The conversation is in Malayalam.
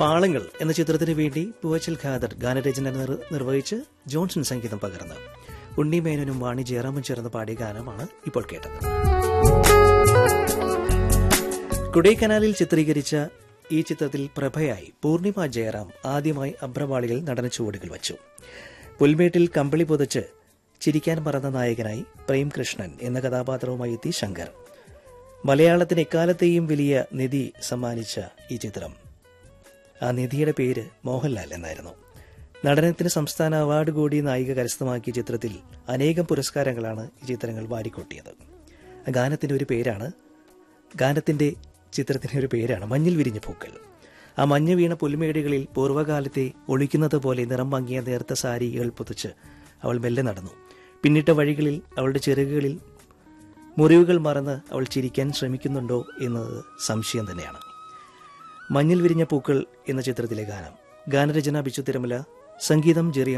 പാളങ്ങൾ എന്ന ചിത്രത്തിന് വേണ്ടി പൂവച്ചൽ ഖാദർ ഗാനരചന നിർ- നിർവഹിച്ച് ജോൺസൺ സംഗീതം പകർന്ന് ഉണ്ണി മേനോനും വാണി ജയറാമും ചേർന്ന് പാടിയ ഗാനമാണ് ഇപ്പോൾ കേട്ടത് കൊടൈക്കനാലിൽ ചിത്രീകരിച്ച ഈ ചിത്രത്തിൽ പ്രഭയായി പൂർണിമ ജയറാം ആദ്യമായി അഭ്രവാളികൾ നടന ചുവടുകൾ വച്ചു പുൽമേട്ടിൽ കമ്പിളി പുതച്ച് ചിരിക്കാൻ മറന്ന നായകനായി പ്രേംകൃഷ്ണൻ എന്ന കഥാപാത്രവുമായി എത്തി ശങ്കർ മലയാളത്തിന് എക്കാലത്തെയും വലിയ നിധി സമ്മാനിച്ച ഈ ചിത്രം ആ നിധിയുടെ പേര് മോഹൻലാൽ എന്നായിരുന്നു നടനത്തിന് സംസ്ഥാന അവാർഡ് കൂടി നായിക കരസ്ഥമാക്കിയ ചിത്രത്തിൽ അനേകം പുരസ്കാരങ്ങളാണ് ഈ ചിത്രങ്ങൾ വാരിക്കൊട്ടിയത് ഗാനത്തിന്റെ ഒരു പേരാണ് ഗാനത്തിന്റെ ചിത്രത്തിന്റെ ഒരു പേരാണ് മഞ്ഞിൽ വിരിഞ്ഞ പൂക്കൾ ആ മഞ്ഞ് വീണ പുൽമേടുകളിൽ പൂർവ്വകാലത്തെ ഒളിക്കുന്നത് പോലെ നിറം മങ്ങിയ നേർത്ത സാരികൾ പുതച്ച് അവൾ മെല്ലെ നടന്നു പിന്നിട്ട വഴികളിൽ അവളുടെ ചിറകുകളിൽ മുറിവുകൾ മറന്ന് അവൾ ചിരിക്കാൻ ശ്രമിക്കുന്നുണ്ടോ എന്നത് സംശയം തന്നെയാണ് മഞ്ഞിൽ വിരിഞ്ഞ പൂക്കൾ എന്ന ചിത്രത്തിലെ ഗാനം ഗാനരചന ബിച്ചു തിരുമല സംഗീതം ജെറി